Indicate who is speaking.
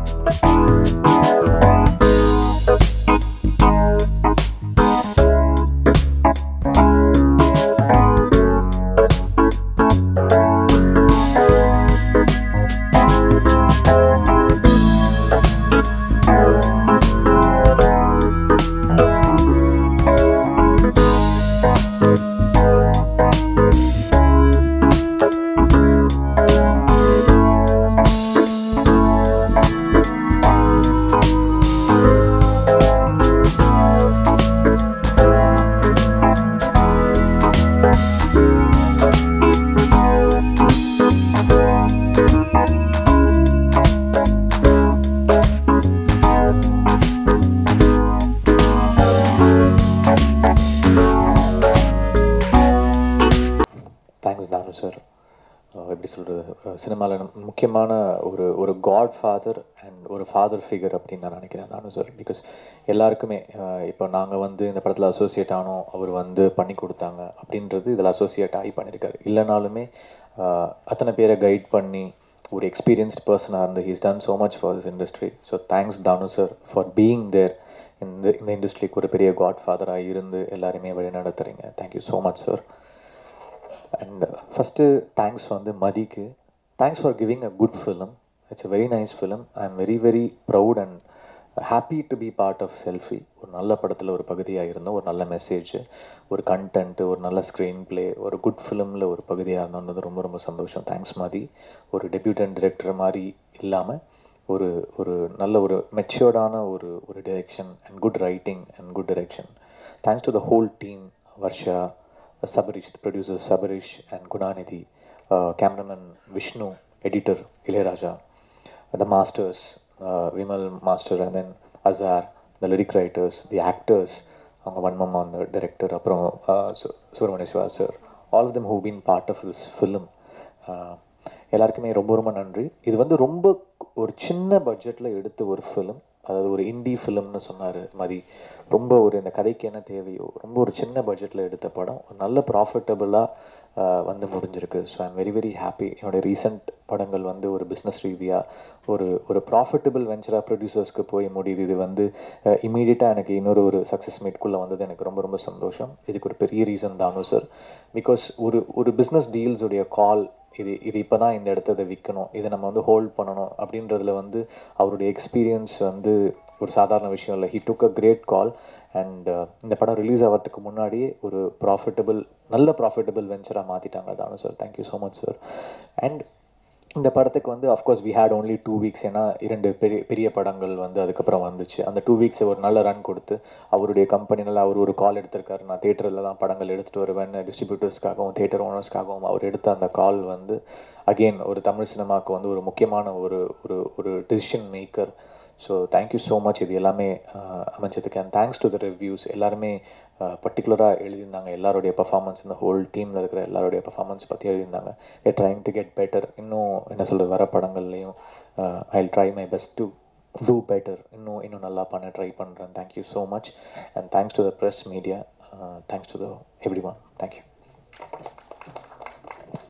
Speaker 1: thanks Thanu sir எப்படி சொல்கிறது சினிமாவில் முக்கியமான ஒரு ஒரு காட் ஃபாதர் அண்ட் ஒரு ஃபாதர் ஃபிகர் அப்படின்னு நான் நினைக்கிறேன் நானும் சார் பிகாஸ் எல்லாருக்குமே அஹ், இப்போ நாங்கள் வந்து இந்த படத்தில் அசோசியேட் ஆனோம் அவர் வந்து பண்ணி கொடுத்தாங்க அப்படின்றது இதில் அசோசியேட் ஆகி பண்ணியிருக்காரு இல்லைனாலுமே அஹ், அத்தனை பேரை கைட் பண்ணி ஒரு எக்ஸ்பீரியன்ஸ்ட் பர்சனாக இருந்து he's done so much for this industry so thanks Thanu sir for being there இந்த இந்த இண்டஸ்ட்ரிக்கு ஒரு பெரிய காட் ஃபாதராக இருந்து எல்லாருமே வழி நடத்துறீங்க thank you so much sir and first thanks வந்து மதிக்கு thanks for giving a good film it's a very nice film I am very very proud and happy to be part of Selfie ஒரு நல்ல படத்தில் ஒரு பகுதியாக இருந்தோம் ஒரு நல்ல மெசேஜ் ஒரு கண்டென்ட் ஒரு நல்ல ஸ்க்ரீன் ப்ளே ஒரு குட் ஃபிலிமில் ஒரு பகுதியாக இருந்தோன்றது ரொம்ப ரொம்ப சந்தோஷம் தேங்க்ஸ் மதி ஒரு டெபியூட்டன் டிரெக்டர் மாதிரி இல்லாமல் ஒரு ஒரு நல்ல ஒரு மெச்சூர்டான ஒரு ஒரு direction and good writing and good direction thanks to the whole team Varsha Sabarish, the producer Sabarish and Gunanidhi, uh, cameraman Vishnu, editor Ilayaraja, the masters, uh, Vimal Master and then Azhar, the lyric writers, the actors, அவங்க வன்மம் அந்த director அப்புறம் Subramaniya Siva sir all of them who been part of this film எல்லாருக்குமே ரொம்ப ரொம்ப நன்றி இது வந்து ரொம்ப ஒரு சின்ன பட்ஜெட்டில் எடுத்த ஒரு ஃபிலிம் அதாவது ஒரு இண்டி ஃபிலிம்னு சொன்னார் மதி ரொம்ப ஒரு இந்த கதைக்கு என்ன தேவையோ ரொம்ப ஒரு சின்ன பட்ஜெட்டில் எடுத்த படம் ஒரு நல்ல ப்ராஃபிட்டபுளாக வந்து முடிஞ்சிருக்கு so I'm very very happy என்னோட ரீசெண்ட் படங்கள் வந்து ஒரு பிஸ்னஸ் ரீதியாக ஒரு ஒரு ப்ராஃபிட்டபிள் வெஞ்சராக ப்ரொடியூசர்ஸ்க்கு போய் முடியுது இது வந்து இமீடியட்டாக எனக்கு இன்னொரு ஒரு சக்ஸஸ் மீட்குள்ளே வந்தது எனக்கு ரொம்ப ரொம்ப சந்தோஷம் இதுக்கு ஒரு பெரிய ரீசன் தானு சார் பிகாஸ் ஒரு ஒரு பிஸ்னஸ் டீல்ஸுடைய கால் இது இது இப்போ தான் இந்த இடத்த இதை விற்கணும் இதை நம்ம வந்து ஹோல்ட் பண்ணணும் அப்படின்றதுல வந்து அவருடைய எக்ஸ்பீரியன்ஸ் வந்து ஒரு சாதாரண விஷயம் இல்லை he took a great call and இந்த படம் ரிலீஸ் ஆகிறதுக்கு முன்னாடியே ஒரு ப்ராஃபிட்டபிள் நல்ல ப்ராஃபிட்டபிள் வெஞ்சராக மாற்றிட்டாங்க Thanu sir thank you so much sir and இந்த படத்துக்கு வந்து of course we had only two weeks ஏன்னா இரண்டு பெரிய பெரிய படங்கள் வந்து அதுக்கப்புறம் வந்துச்சு அந்த டூ வீக்ஸ் ஒரு நல்ல ரன் கொடுத்து அவருடைய கம்பெனினால அவர் ஒரு கால் எடுத்திருக்காரு நான் தேட்டரில் தான் படங்கள் எடுத்துகிட்டு வருவேன் டிஸ்ட்ரிபியூட்டர்ஸ்க்காகவும் தேட்டர் ஓனர்ஸ்க்காகவும் அவர் எடுத்த அந்த கால் வந்து அகெயின் ஒரு தமிழ் சினிமாவுக்கு வந்து ஒரு முக்கியமான ஒரு ஒரு ஒரு decision maker so thank you so much இது எல்லாமே அஹ், அமைஞ்சதுக்கு and thanks to the reviews எல்லாருமே பர்டிகுலராக எழுதியிருந்தாங்க எல்லாருடைய பர்ஃபார்மன்ஸ் இந்த ஹோல் டீமில் இருக்கிற எல்லாருடைய பர்ஃபார்மன்ஸ் பற்றி எழுதியிருந்தாங்க a trying to get better இன்னும் என்ன சொல்கிறது வர படங்கள்லையும் I try my best to do better இன்னும் இன்னும் நல்லா பண்ண ட்ரை பண்ணுறேன் thank you so much and thanks to the press media thanks to the everyone thank you